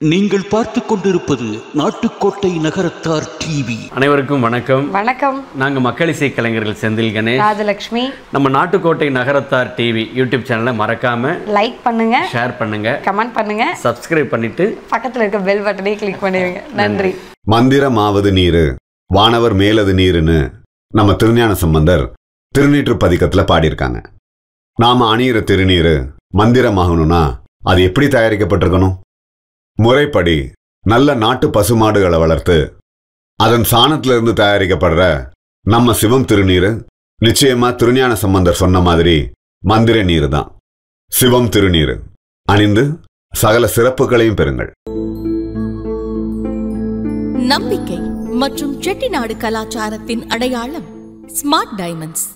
நீங்கள் பார்த்து கொண்டிருப்பது நாட்டுக்கோட்டை நகரத்தார் டிவி அனைவருக்கும் வணக்கம் வணக்கம் நாங்க மக்களிசை கலைஞர்கள் செந்தில் கணேஷ் ராஜலக்ஷ்மி நம்ம நாட்டுக்கோட்டை நகரத்தார் டிவி யூடியூப் சேனலை மறக்காம லைக் பண்ணுங்க ஷேர் பண்ணுங்க கமெண்ட் பண்ணுங்க சப்ஸ்கிரைப் பண்ணிட்டு பக்கத்துல இருக்க பெல் பட்டனையும் கிளிக் பண்ணிடுங்க நன்றி மந்திரமாவது நீரு வானவர் மேலது நீருன்னு நம்ம திருஞான சம்பந்தர் திருநீற்று பதிக்கத்துல பாடியிருக்காங்க நாம அணியிற திருநீரு மந்திரமாகணும்னா அது எப்படி தயாரிக்கப்பட்டிருக்கணும் முறைப்படி நல்ல நாட்டு பசுமாடுகளை வளர்த்து அதன் சாணத்துல இருந்து தயாரிக்கப்படுற நம்ம சிவம் திருநீரு நிச்சயமா திருஞான சம்பந்தர் சொன்ன மாதிரி மந்திர நீரு தான் சிவம் திருநீரு அணிந்து சகல சிறப்புகளையும் பெறுங்கள் நம்பிக்கை மற்றும் செட்டிநாடு கலாச்சாரத்தின் அடையாளம் ஸ்மார்ட் டைமண்ட்ஸ்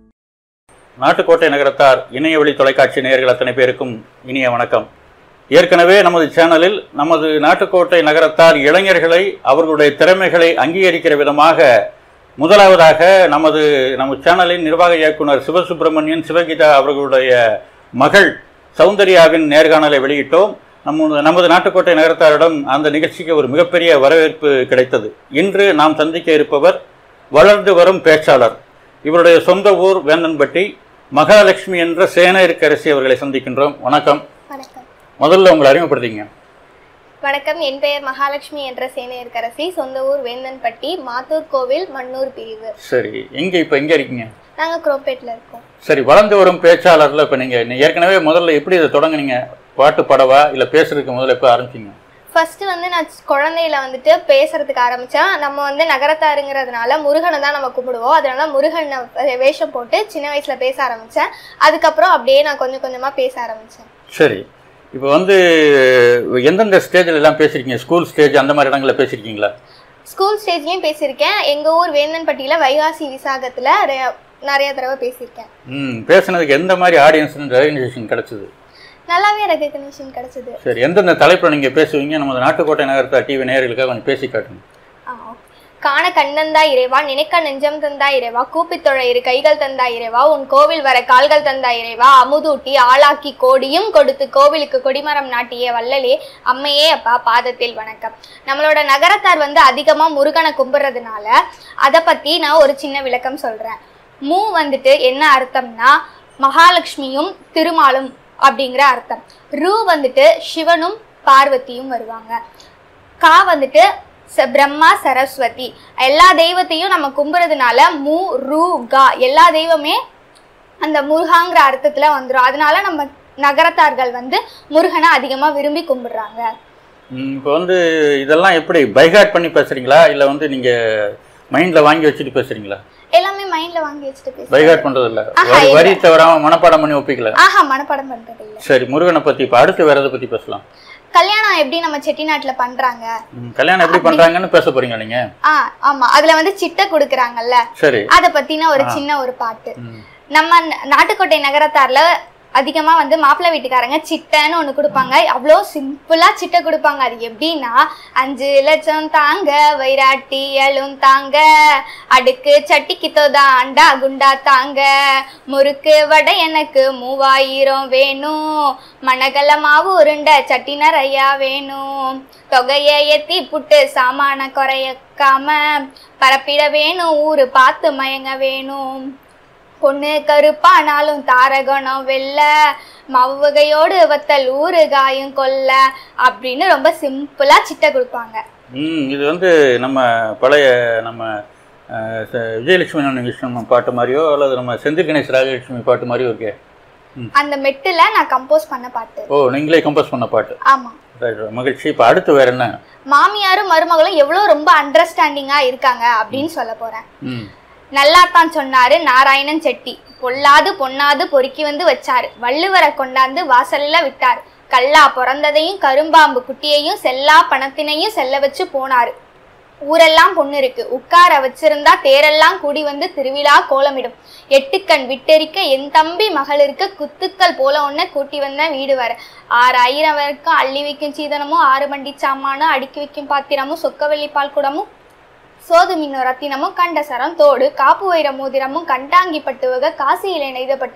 நாட்டுக்கோட்டை நகரத்தார் இணையவழி தொலைக்காட்சி நேயர்கள் அத்தனை பேருக்கும் இனிய வணக்கம் ஏற்கனவே நமது சேனலில் நமது நாட்டுக்கோட்டை நகரத்தார் இளைஞர்களை அவர்களுடைய திறமைகளை அங்கீகரிக்கிற விதமாக முதலாவதாக நமது நம்ம சேனலின் நிர்வாக இயக்குனர் சிவசுப்பிரமணியன் சிவகீதா அவர்களுடைய மகள் சௌந்தர்யாவின் நேர்காணலை வெளியிட்டோம் நம்ம நமது நாட்டுக்கோட்டை நகரத்தாரிடம் அந்த நிகழ்ச்சிக்கு ஒரு மிகப்பெரிய வரவேற்பு கிடைத்தது இன்று நாம் சந்திக்க இருப்பவர் வளர்ந்து வரும் பேச்சாளர் இவருடைய சொந்த ஊர் வேந்தன்பட்டி மகாலட்சுமி என்ற சேனையருக்கரசி அவர்களை சந்திக்கின்றோம் வணக்கம் வணக்கம் முதல்ல உங்களை அறிமுகப்படுத்திங்க வணக்கம் என் பெயர் மகாலட்சுமி என்ற சேனையர்கரசி சொந்த ஊர் வேந்தன்பட்டி மாத்தூர் கோவில் மண்ணூர் பிரிவு சரி எங்க இப்போ எங்க இருக்கீங்க நாங்கள் குரோப்பேட்டில் இருக்கோம் சரி வளர்ந்து வரும் பேச்சாளர்ல இப்போ நீங்க நீ ஏற்கனவே முதல்ல எப்படி இதை தொடங்குனீங்க பாட்டு பாடவா இல்ல பேசுறதுக்கு முதல்ல எப்போ ஆரம்பிச்சீங்க ஃபர்ஸ்ட் வந்து நான் குழந்தையில வந்துட்டு பேசுறதுக்கு ஆரம்பிச்சேன் நம்ம வந்து நகரத்தாருங்கிறதுனால முருகனை தான் நம்ம கும்பிடுவோம் அதனால முருகன் வேஷம் போட்டு சின்ன வயசுல பேச ஆரம்பிச்சேன் அதுக்கப்புறம் அப்படியே நான் கொஞ்சம் கொஞ்சமா பேச ஆரம்பிச்சேன் சரி இப்போ வந்து எந்தெந்த ஸ்டேஜில் எல்லாம் பேசியிருக்கீங்க ஸ்கூல் ஸ்டேஜ் அந்த மாதிரி இடங்களில் பேசியிருக்கீங்களா ஸ்கூல் ஸ்டேஜ்லயும் பேசியிருக்கேன் எங்க ஊர் வேந்தன்பட்டியில வைகாசி விசாகத்துல ரெ- நிறைய தடவை பேசியிருக்கேன் ம் பேசுனதுக்கு எந்த மாதிரி ஆடியன்ஸ் ரெகனைசேஷன் கிடைச்சது நல்லாவே ரெகக்னிஷன் கிடைச்சது சரி எந்தெந்த தலைப்பில் நீங்கள் பேசுவீங்க நமது நாட்டுக்கோட்டை நகரத்தா டிவி நேயர்களுக்காக கொஞ்சம் பேசி காட்டுங்க ஆ, ஓகே. காண கண்ணந்தா இறைவா நினைக்க நெஞ்சம் தந்தா இறைவா கூப்பித்தொழ இரு கைகள் தந்தா இறைவா உன் கோவில் வர கால்கள் தந்தா இறைவா அமுதூட்டி ஆளாக்கி கோடியும் கொடுத்து கோவிலுக்கு கொடிமரம் நாட்டிய வள்ளலே அம்மையே அப்பா பாதத்தில் வணக்கம் நம்மளோட நகரத்தார் வந்து அதிகமா முருகனை கும்பிடுறதுனால அதை பத்தி நான் ஒரு சின்ன விளக்கம் சொல்றேன் மூ வந்துட்டு என்ன அர்த்தம்னா மகாலட்சுமியும் திருமாலும் அப்படிங்கிற அர்த்தம் ரூ வந்துட்டு சிவனும் பார்வதியும் வருவாங்க கா வந்துட்டு ச- பிரம்மா சரஸ்வதி எல்லா தெய்வத்தையும் நம்ம கும்புறதுனால மு ரு கா எல்லா தெய்வமே அந்த முருகாங்கிற அர்த்தத்துல வந்துரும் அதனால நம்ம நகரத்தார்கள் வந்து முருகனை அதிகமா விரும்பி கும்பிடுறாங்க இப்போ வந்து இதெல்லாம் எப்படி பைகாட் பண்ணி பேசுறீங்களா இல்லை வந்து நீங்கள் மைண்டில் வாங்கி வச்சுட்டு பேசுறீங்களா எல்லாமே மைண்ட்ல வாங்கி வச்சுட்டு பேசுறேன் பைகாட் பண்ணுறது இல்லை ஆஹா, வரி இல்ல. வரி தவறாமல் மனப்பாடம் பண்ணி ஒப்பிக்கல ஆஹா மனப்பாடம் பண்றது இல்ல சரி முருகனை பற்றி இப்போ அடுத்து வேற எதை பற்றி பேசலாம் கல்யாணம் எப்படி நம்ம செட்டிநாட்டுல பண்றாங்க ம், கல்யாணம் எப்படி பண்ணுறாங்கன்னு பேச போறீங்க நீங்கள் ஆ ஆமா அதுல வந்து சிட்டை கொடுக்குறாங்கல்ல சரி அத பத்தின ஒரு ஆ. சின்ன ஒரு பாட்டு ம். நம்ம ந- நாட்டுக்கோட்டை நகரத்தார்ல அதிகமா வந்து மாப்பிள்ளை வீட்டுக்காரங்க சிட்டைன்னு ஒண்ணு கொடுப்பாங்க அவ்வளோ சிம்பிளா சிட்டை கொடுப்பாங்க அது எப்படின்னா அஞ்சு லட்சம் தாங்க வைராட்டி ஏழும் தாங்க அடுக்கு சட்டிக்கு தோதாண்டா குண்டா தாங்க முறுக்கு வடை எனக்கு மூவாயிரம் வேணும் மணகல மாவு உருண்டை சட்டி நிறையா வேணும் தொகையை ஏத்தி புட்டு சாமான குறையக்காம பரப்பிட வேணும் ஊரு பார்த்து மயங்க வேணும் பொண்ணு கருப்பானாலும் தாரகணம் வெள்ள மவ்வகையோடு வத்தல் ஊறுகாயும் கொல்ல அப்படின்னு ரொம்ப சிம்பிளா சிட்டை கொடுப்பாங்க ம் இது வந்து நம்ம பழைய நம்ம அஹ், ச- விஜயலட்சுமி நாராயண கிருஷ்ணன் பாட்டு மாதிரியோ அல்லது நம்ம செந்தில் கணேஷ் ராஜலட்சுமி பாட்டு மாதிரியோ இருக்கே அந்த மெட்டுல நான் கம்போஸ் பண்ண பாட்டு ஓ நீங்களே கம்போஸ் பண்ண பாட்டு ஆமா Right, மகிழ்ச்சி இப்போ அடுத்து வேற என்ன மாமியாரும் மருமகளும் எவ்வளவு ரொம்ப அண்டர்ஸ்டாண்டிங்கா இருக்காங்க அப்படின்னு சொல்ல போறேன் ம் நல்லாத்தான் சொன்னாரு நாராயணன் செட்டி பொல்லாது பொன்னாது பொறுக்கி வந்து வச்சாரு வள்ளுவரை கொண்டாந்து வாசல்ல விட்டார் கல்லா பிறந்ததையும் கரும்பாம்பு குட்டியையும் செல்லா பணத்தினையும் செல்ல வச்சு போனாரு ஊரெல்லாம் பொண்ணு இருக்கு உட்கார வச்சிருந்தா தேரெல்லாம் கூடி வந்து திருவிழா கோலமிடும் எட்டுக்கண் விட்டெரிக்க என் தம்பி மகளிருக்கு குத்துக்கள் போல ஒன்ன கூட்டி வந்த வீடு வர ஆறாயிரம் வரைக்கும் அள்ளி வைக்கும் சீதனமும் ஆறு வண்டி சாமானும் அடுக்கி வைக்கும் பாத்திரமும் சொக்கவெள்ளி பால் குடமும் சோது மின்னோ ரத்தினமும் கண்டசரம் தோடு காப்பு வைர மோதிரமும் கண்டாங்கி பட்டுவக காசியிலே நெய்தப்பட்டு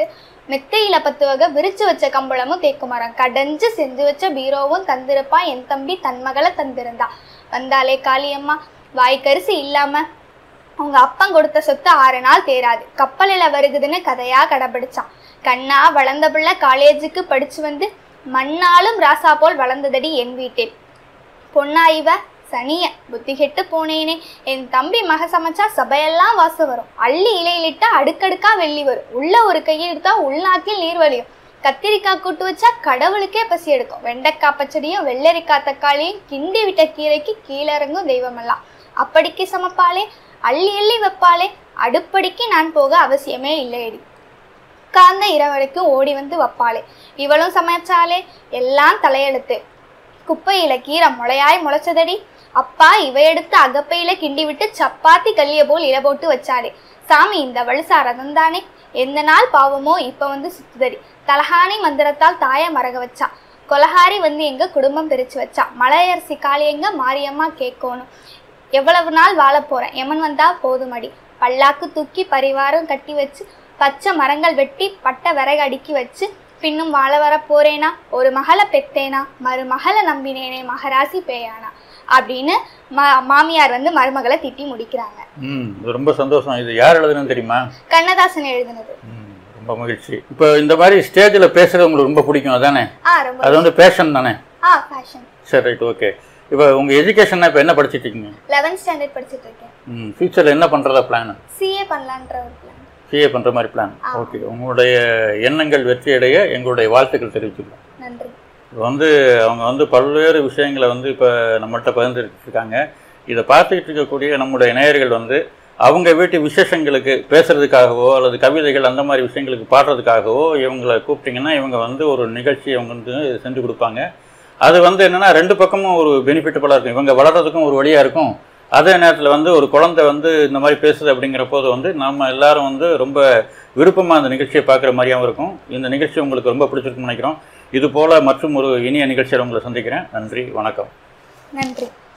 மெத்தையில பத்து வகை விரிச்சு வச்ச கம்பளமும் தேக்கு மரம் கடைஞ்சு செஞ்சு வச்ச பீரோவும் தந்திருப்பான் என் தம்பி தன் மகளை தந்திருந்தா வந்தாலே காளியம்மா வாய்க்கரிசி இல்லாம அவங்க அப்பன் கொடுத்த சொத்து ஆறு நாள் தேராது கப்பலில் வருகுதுன்னு கதையா கடைபிடிச்சான் கண்ணா வளர்ந்த பிள்ளை காலேஜுக்கு படிச்சு வந்து மண்ணாலும் ராசா போல் வளர்ந்ததடி என் வீட்டில் பொண்ணா இவ சனிய புத்தி கெட்டு போனேனே என் தம்பி மக சமைச்சா சபையெல்லாம் வாசம் வரும் அள்ளி இலையிலிட்டா அடுக்கடுக்கா வெள்ளி வரும் உள்ள ஒரு கையை எடுத்தா உள்நாக்கில் நீர் வலியும் கத்திரிக்காய் கூட்டு வச்சா கடவுளுக்கே பசி எடுக்கும் வெண்டைக்காய் பச்சடியும் வெள்ளரிக்காய் தக்காளியும் கிண்டி விட்ட கீரைக்கு கீழிறங்கும் தெய்வமெல்லாம் அப்படிக்கு சமைப்பாளே அள்ளி அள்ளி வைப்பாளே அடுப்படிக்கு நான் போக அவசியமே இல்லையடி உட்கார்ந்த இரவரைக்கும் ஓடி வந்து வைப்பாளே இவளும் சமைச்சாலே எல்லாம் தலையெழுத்து குப்பையில கீரை முளையாய் முளைச்சதடி அப்பா இவ எடுத்து அகப்பையில கிண்டி விட்டு சப்பாத்தி கல்லிய போல் இல போட்டு வச்சாளே சாமி இந்த வலுசா ரதம் தானே எந்த நாள் பாவமோ இப்ப வந்து சுத்துதடி தலகாணி மந்திரத்தால் தாய மரக வச்சா கொலகாரி வந்து எங்க குடும்பம் பிரிச்சு வச்சா மலையரசி காளி எங்க மாரியம்மா கேட்கணும் எவ்வளவு நாள் வாழப் போறேன் எமன் வந்தா போதுமடி பல்லாக்கு தூக்கி பரிவாரம் கட்டி வச்சு பச்சை மரங்கள் வெட்டி பட்டை விறகு அடுக்கி வச்சு பின்னும் வாழ வர போறேனா ஒரு மகளை பெத்தேனா மருமகளை நம்பினேனே மகராசி பேயானா அப்படின்னு மா மாமியார் வந்து மருமகளை திட்டி முடிக்கிறாங்க ம் இது ரொம்ப சந்தோஷம் இது யார் எழுதுனது தெரியுமா கண்ணதாசன் எழுதுனது ம், ரொம்ப மகிழ்ச்சி இப்போ இந்த மாதிரி ஸ்டேஜில் பேசுறது உங்களுக்கு ரொம்ப பிடிக்கும் அதானே ஆ ரொம்ப அது வந்து பேஷன் தானே ஆ ஃபேஷன் சரி ரைட் ஓகே இப்போ உங்கள் எஜுகேஷன் இப்போ என்ன படிச்சிட்டு இருக்கீங்க லெவன்த் ஸ்டாண்டர்ட் படிச்சுட்டு இருக்கேன் ம் ஃபியூச்சரில் என்ன பண்ணுறதா பிளான் சிஏ பண்ணலான்ற ஒரு பிளான் சிஏ பண்ணுற மாதிரி பிளான் ஓகே உங்களுடைய எண்ணங்கள் வெற்றியடைய எங்களுடைய வாழ்த்துக்கள் தெரிவிச்சுக்கிறோம் நன்றி இது வந்து அவங்க வந்து பல்வேறு விஷயங்களை வந்து இப்போ நம்மள்கிட்ட பகிர்ந்துட்டு இருக்காங்க இதை பார்த்துக்கிட்டு இருக்கக்கூடிய நம்முடைய நேயர்கள் வந்து அவங்க வீட்டு விசேஷங்களுக்கு பேசுறதுக்காகவோ அல்லது கவிதைகள் அந்த மாதிரி விஷயங்களுக்கு பாடுறதுக்காகவோ இவங்களை கூப்பிட்டிங்கன்னா இவங்க வந்து ஒரு நிகழ்ச்சி அவங்க வந்து செஞ்சு கொடுப்பாங்க அது வந்து என்னன்னா ரெண்டு பக்கமும் ஒரு பெனிஃபிட்டபுளாக இருக்கும் இவங்க வளர்றதுக்கும் ஒரு வழியாக இருக்கும் அதே நேரத்தில் வந்து ஒரு குழந்தை வந்து இந்த மாதிரி பேசுது அப்படிங்கிற போது வந்து நம்ம எல்லாரும் வந்து ரொம்ப விருப்பமாக அந்த நிகழ்ச்சியை பார்க்குற மாதிரியாகவும் இருக்கும் இந்த நிகழ்ச்சி உங்களுக்கு ரொம்ப பிடிச்சிருக்குன்னு நினைக்கிறோம் இது போல மற்றும் ஒரு இனிய நிகழ்ச்சியில் உங்களை சந்திக்கிறேன் நன்றி வணக்கம் நன்றி